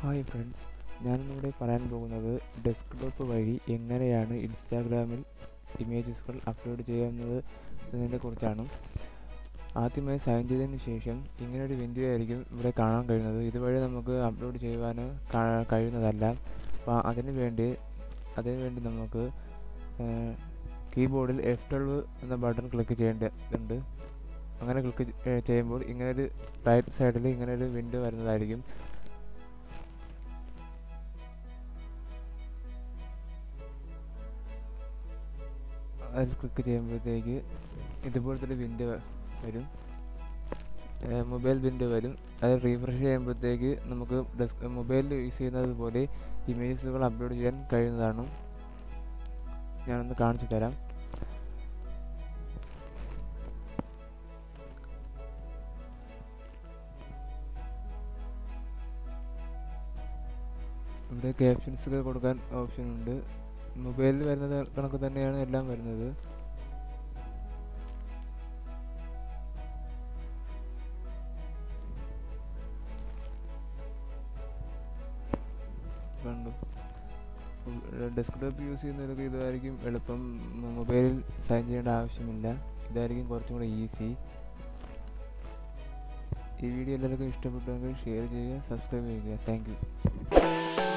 hi friends ഞാനിന്നിവിടെ പറയാൻ പോകുന്നത് ഡെസ്ക്ടോപ്പ് വഴി എങ്ങനെയാണ് ഇൻസ്റ്റാഗ്രാമിൽ ഇമേജസുകൾ അപ്ലോഡ് ചെയ്യുന്നത് എന്നതിനെ കുറിച്ചാണ് ആദ്യമായി സൈൻ ചെയ്തതിന് ശേഷം ഇങ്ങനൊരു വിൻഡോ ആയിരിക്കും ഇവിടെ കാണാൻ കഴിയുന്നത് ഇതുവഴി നമുക്ക് അപ്ലോഡ് ചെയ്യുവാൻ കാ- കഴിയുന്നതല്ല അപ്പോൾ അതിനു വേണ്ടി അതിനു വേണ്ടി നമുക്ക് കീബോർഡിൽ എഫ് ട്വൽവ് എന്ന ബട്ടൺ ക്ലിക്ക് ചെയ്യേണ്ടതുണ്ട് അങ്ങനെ ക്ലിക്ക് ചെയ്യുമ്പോൾ ഇങ്ങനൊരു റൈറ്റ് സൈഡിൽ ഇങ്ങനൊരു വിൻഡോ വരുന്നതായിരിക്കും അതിൽ ക്ലിക്ക് ചെയ്യുമ്പോഴത്തേക്ക് ഇതുപോലത്തെ ഒരു വിൻഡോ വരും മൊബൈൽ വിൻഡോ വരും അത് റീഫ്രഷ് ചെയ്യുമ്പോഴത്തേക്ക് നമുക്ക് ഡെസ്ക് മൊബൈലിൽ യൂസ് ചെയ്യുന്നത് പോലെ ഇമേജസുകൾ അപ്ലോഡ് ചെയ്യാൻ കഴിയുന്നതാണ് ഞാനൊന്ന് കാണിച്ചു തരാം ഇവിടെ ക്യാപ്ഷൻസ് കൊടുക്കാൻ ഓപ്ഷൻ ഉണ്ട് മൊബൈലിൽ വരുന്നത് കണക്ക് തന്നെയാണ് എല്ലാം വരുന്നത് കണ്ടു ഡെസ്ക്ടോപ്പ് യൂസ് ചെയ്യുന്നവർക്ക് ഇതായിരിക്കും എളുപ്പം മൊബൈലിൽ സൈൻ ചെയ്യേണ്ട ആവശ്യമില്ല ഇതായിരിക്കും കുറച്ചും കൂടെ ഈസി ഈ വീഡിയോ എല്ലാവർക്കും ഇഷ്ടപ്പെട്ടുവെങ്കിൽ ഷെയർ ചെയ്യുക സബ്സ്ക്രൈബ് ചെയ്യുക താങ്ക്